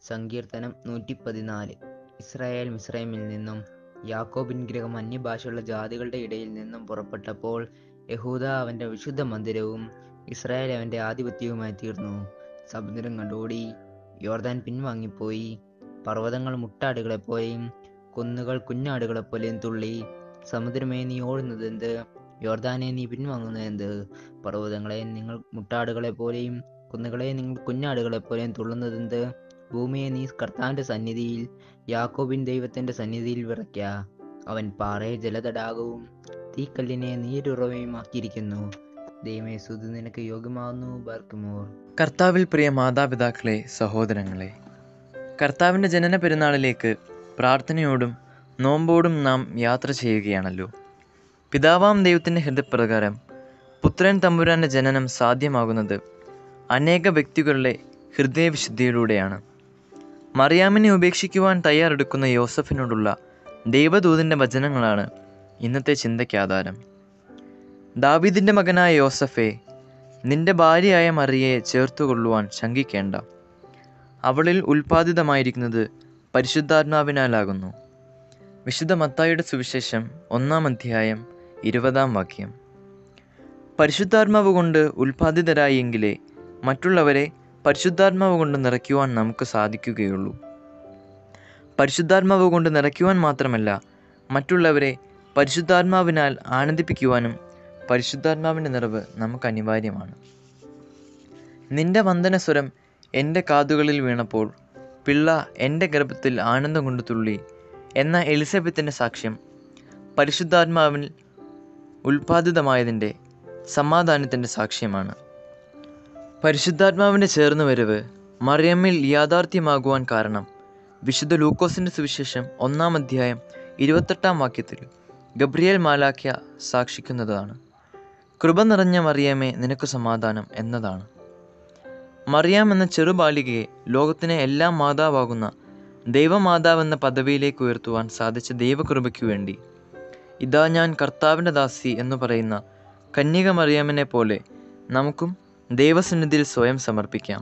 സങ്കീർത്തനം നൂറ്റി പതിനാല് ഇസ്രായേൽ മിസ്രൈമിൽ നിന്നും യാക്കോബിൻ ഗ്രഹം അന്യഭാഷയുള്ള ജാതികളുടെ ഇടയിൽ നിന്നും പുറപ്പെട്ടപ്പോൾ യഹൂദ അവന്റെ വിശുദ്ധ മന്ദിരവും ഇസ്രായേൽ അവന്റെ ആധിപത്യവുമായി തീർന്നു സമുദ്രം കണ്ടോടി യോർദാൻ പിൻവാങ്ങിപ്പോയി പർവ്വതങ്ങൾ മുട്ടാടുകളെപ്പോലെയും കുന്നുകൾ കുഞ്ഞാടുകളെപ്പോലെയും തുള്ളി സമുദ്രമേ നീ ഓടുന്നതെന്ത് യോർദാനെ നീ പിൻവാങ്ങുന്നതെന്ത് പർവ്വതങ്ങളെ നിങ്ങൾ മുട്ടാടുകളെ പോലെയും കുന്നുകളെ നിങ്ങൾ കുഞ്ഞാടുകളെ പോലെയും തുള്ളുന്നതെന്ത് ഭൂമിയെ നീ കർത്താവിന്റെ സന്നിധിയിൽ യാക്കോബിൻ ദൈവത്തിന്റെ സന്നിധിയിൽ വിറയ്ക്ക അവൻ പാറയെ ജലതടാകവും തീക്കല്ലിനെ നീരുറവയുമാക്കിയിരിക്കുന്നു ദൈവമേ സുധി നിനക്ക് യോഗ്യമാവുന്നു ബാർക്കുമോർ കർത്താവിൽ പ്രിയ മാതാപിതാക്കളെ സഹോദരങ്ങളെ കർത്താവിൻ്റെ ജനന പെരുന്നാളിലേക്ക് പ്രാർത്ഥനയോടും നോമ്പോടും നാം യാത്ര ചെയ്യുകയാണല്ലോ പിതാവാം ദൈവത്തിൻ്റെ ഹൃദയപ്രകാരം പുത്രൻ തമ്പുരാൻ്റെ ജനനം സാധ്യമാകുന്നത് അനേക വ്യക്തികളുടെ ഹൃദയവിശുദ്ധിയിലൂടെയാണ് മറിയാമിനെ ഉപേക്ഷിക്കുവാൻ തയ്യാറെടുക്കുന്ന യോസഫിനോടുള്ള ദൈവദൂതൻ്റെ വചനങ്ങളാണ് ഇന്നത്തെ ചിന്തയ്ക്ക് ആധാരം ദാവീദിൻ്റെ മകനായ യോസഫെ നിന്റെ ഭാര്യയായ മറിയയെ ചേർത്തുകൊള്ളുവാൻ ശങ്കിക്കേണ്ട അവളിൽ ഉൽപ്പാദിതമായിരിക്കുന്നത് പരിശുദ്ധാത്മാവിനാലാകുന്നു വിശുദ്ധ മത്തായിയുടെ സുവിശേഷം ഒന്നാം അധ്യായം ഇരുപതാം വാക്യം പരിശുദ്ധാത്മാവ് കൊണ്ട് ഉൽപ്പാദിതരായെങ്കിലേ മറ്റുള്ളവരെ പരിശുദ്ധാത്മാവ് കൊണ്ട് നിറയ്ക്കുവാൻ നമുക്ക് സാധിക്കുകയുള്ളൂ പരിശുദ്ധാത്മാവ് കൊണ്ട് നിറയ്ക്കുവാൻ മാത്രമല്ല മറ്റുള്ളവരെ പരിശുദ്ധാത്മാവിനാൽ ആനന്ദിപ്പിക്കുവാനും പരിശുദ്ധാത്മാവിൻ്റെ നിറവ് നമുക്ക് അനിവാര്യമാണ് നിന്റെ വന്ദനസ്വരം എൻ്റെ കാതുകളിൽ വീണപ്പോൾ പിള്ള എൻ്റെ ഗർഭത്തിൽ ആനന്ദം കൊണ്ട് തുള്ളി എന്ന എലിസബത്തിൻ്റെ സാക്ഷ്യം പരിശുദ്ധാത്മാവിൽ ഉൽപ്പാദിതമായതിൻ്റെ സമാധാനത്തിൻ്റെ സാക്ഷ്യമാണ് പരിശുദ്ധാത്മാവിൻ്റെ ചേർന്നുവരവ് മറിയമ്മിൽ യാഥാർത്ഥ്യമാകുവാൻ കാരണം വിശുദ്ധ ലൂക്കോസിൻ്റെ സുവിശേഷം ഒന്നാം അധ്യായം ഇരുപത്തെട്ടാം വാക്യത്തിൽ ഗബ്രിയേൽ മാലാഖ്യ സാക്ഷിക്കുന്നതാണ് കൃപ നിറഞ്ഞ മറിയാമേ നിനക്ക് സമാധാനം എന്നതാണ് മറിയാം എന്ന ചെറുബാലികയെ ലോകത്തിന് എല്ലാം മാതാവാകുന്ന ദൈവമാതാവ് എന്ന പദവിയിലേക്ക് ഉയർത്തുവാൻ സാധിച്ച ദൈവകൃപയ്ക്കു വേണ്ടി ഇതാ ഞാൻ കർത്താവിൻ്റെ ദാസി എന്ന് പറയുന്ന കന്യക മറിയാമിനെ പോലെ നമുക്കും ദൈവസന്നിധിയിൽ സ്വയം സമർപ്പിക്കാം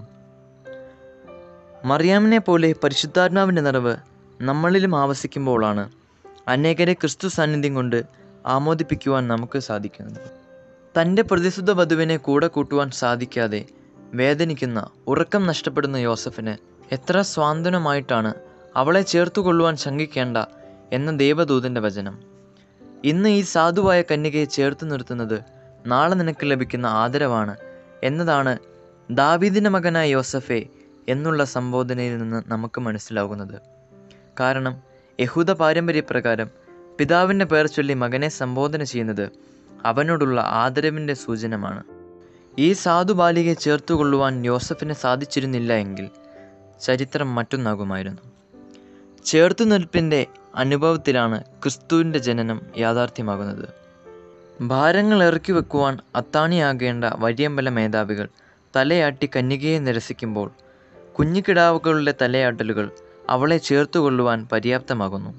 മറിയാമിനെ പോലെ പരിശുദ്ധാത്മാവിൻ്റെ നിറവ് നമ്മളിലും ആവസിക്കുമ്പോഴാണ് അനേകരെ ക്രിസ്തു സാന്നിധ്യം കൊണ്ട് ആമോദിപ്പിക്കുവാൻ നമുക്ക് സാധിക്കുന്നത് തൻ്റെ പ്രതിശുദ്ധ വധുവിനെ കൂടെ കൂട്ടുവാൻ സാധിക്കാതെ വേദനിക്കുന്ന ഉറക്കം നഷ്ടപ്പെടുന്ന യോസഫിന് എത്ര സ്വാന്തനമായിട്ടാണ് അവളെ ചേർത്തുകൊള്ളുവാൻ ശങ്കിക്കേണ്ട എന്ന ദേവദൂതൻ്റെ വചനം ഇന്ന് ഈ സാധുവായ കന്യകയെ ചേർത്ത് നിർത്തുന്നത് നാളെ നിനക്ക് ലഭിക്കുന്ന ആദരവാണ് എന്നതാണ് ദാവീദിൻ്റെ മകനായ യോസഫെ എന്നുള്ള സംബോധനയിൽ നിന്ന് നമുക്ക് മനസ്സിലാകുന്നത് കാരണം യഹൂദ പാരമ്പര്യപ്രകാരം പിതാവിൻ്റെ പേർ ചൊല്ലി മകനെ സംബോധന ചെയ്യുന്നത് അവനോടുള്ള ആദരവിൻ്റെ സൂചനമാണ് ഈ സാധു ബാലികയെ ചേർത്തുകൊള്ളുവാൻ യോസഫിന് സാധിച്ചിരുന്നില്ല എങ്കിൽ ചരിത്രം മറ്റൊന്നാകുമായിരുന്നു ചേർത്തു നിൽപ്പിൻ്റെ അനുഭവത്തിലാണ് ക്രിസ്തുവിൻ്റെ ജനനം യാഥാർത്ഥ്യമാകുന്നത് ഭാരങ്ങൾ ഇറക്കി വെക്കുവാൻ അത്താണിയാകേണ്ട വഴിയമ്പല മേധാവികൾ തലയാട്ടി കന്യകയെ നിരസിക്കുമ്പോൾ കുഞ്ഞുകിടാവുകളുടെ തലയാട്ടലുകൾ അവളെ ചേർത്തുകൊള്ളുവാൻ പര്യാപ്തമാകുന്നു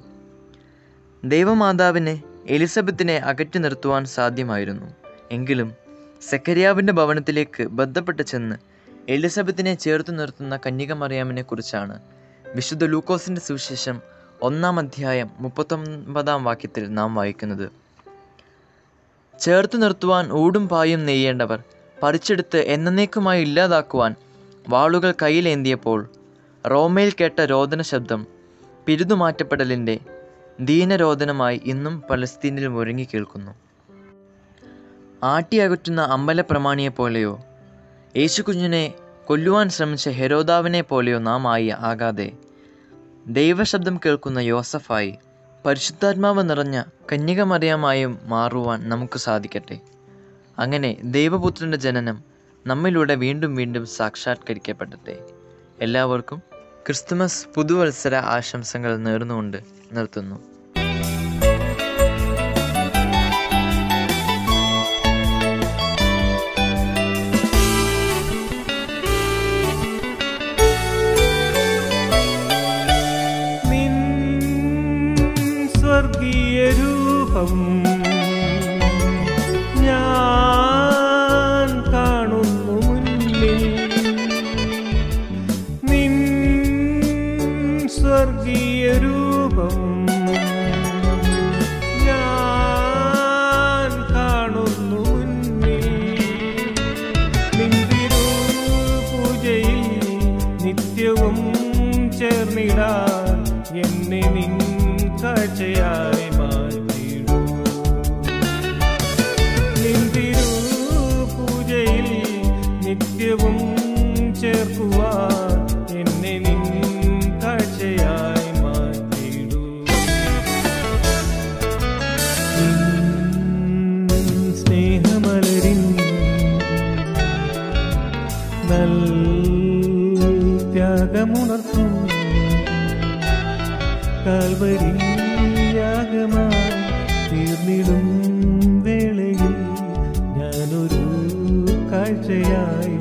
ദൈവമാതാവിനെ എലിസബത്തിനെ അകറ്റി നിർത്തുവാൻ സാധ്യമായിരുന്നു എങ്കിലും സെക്കരിയാവിൻ്റെ ഭവനത്തിലേക്ക് ബന്ധപ്പെട്ട് ചെന്ന് എലിസബത്തിനെ ചേർത്തു നിർത്തുന്ന കന്യകമറിയാമിനെ കുറിച്ചാണ് വിശുദ്ധ ലൂക്കോസിൻ്റെ സുവിശേഷം ഒന്നാം അധ്യായം മുപ്പത്തൊമ്പതാം വാക്യത്തിൽ നാം വായിക്കുന്നത് ചേർത്തു നിർത്തുവാൻ ഊടും പായും നെയ്യേണ്ടവർ പറിച്ചെടുത്ത് എന്നേക്കുമായി ഇല്ലാതാക്കുവാൻ വാളുകൾ കയ്യിലേന്തിയപ്പോൾ റോമയിൽ കേട്ട രോദന ശബ്ദം പിരുതുമാറ്റപ്പെടലിൻ്റെ ദീനരോദനമായി ഇന്നും പലസ്തീനിൽ മുഴങ്ങി കേൾക്കുന്നു ആട്ടിയകറ്റുന്ന അമ്പലപ്രമാണിയെ പോലെയോ യേശുകുഞ്ഞിനെ കൊല്ലുവാൻ ശ്രമിച്ച ഹെരോദാവിനെ പോലെയോ നാം ആയി ആകാതെ ദൈവശബ്ദം കേൾക്കുന്ന യോസഫായി പരിശുദ്ധാത്മാവ് നിറഞ്ഞ കന്യകമറിയാമായും മാറുവാൻ നമുക്ക് സാധിക്കട്ടെ അങ്ങനെ ദൈവപുത്രൻ്റെ ജനനം നമ്മിലൂടെ വീണ്ടും വീണ്ടും സാക്ഷാത്കരിക്കപ്പെടട്ടെ എല്ലാവർക്കും ക്രിസ്തുമസ് പുതുവത്സര ആശംസകൾ നേർന്നുകൊണ്ട് നിർത്തുന്നു നിൻ സ്വർഗീയ രൂപം ഞാൻ കാണുന്നു മുന്നിൽ നിൻ സ്വർഗീയ രൂപം ഞാൻ കാണുന്നു മുന്നിൽ നിന്തിരു പൂജയിൽ നിത്യവും ചേർന്നിടാൻ എന്നെ നിൻ കാഴ്ചയായി മാറ്റിടൂ നിന്തിരു പൂജയിൽ നിത്യവും ചേർക്കുവാൻ എന്നെ നിൻ കാഴ്ചയായി മാറ്റിടൂ സ്നേഹമലരിൻ നൽ ത്യാഗമുണർത്തും കാൽവരിയാകമായി തീർന്നിടും വേളയിൽ ഞാനൊരു കാഴ്ചയായി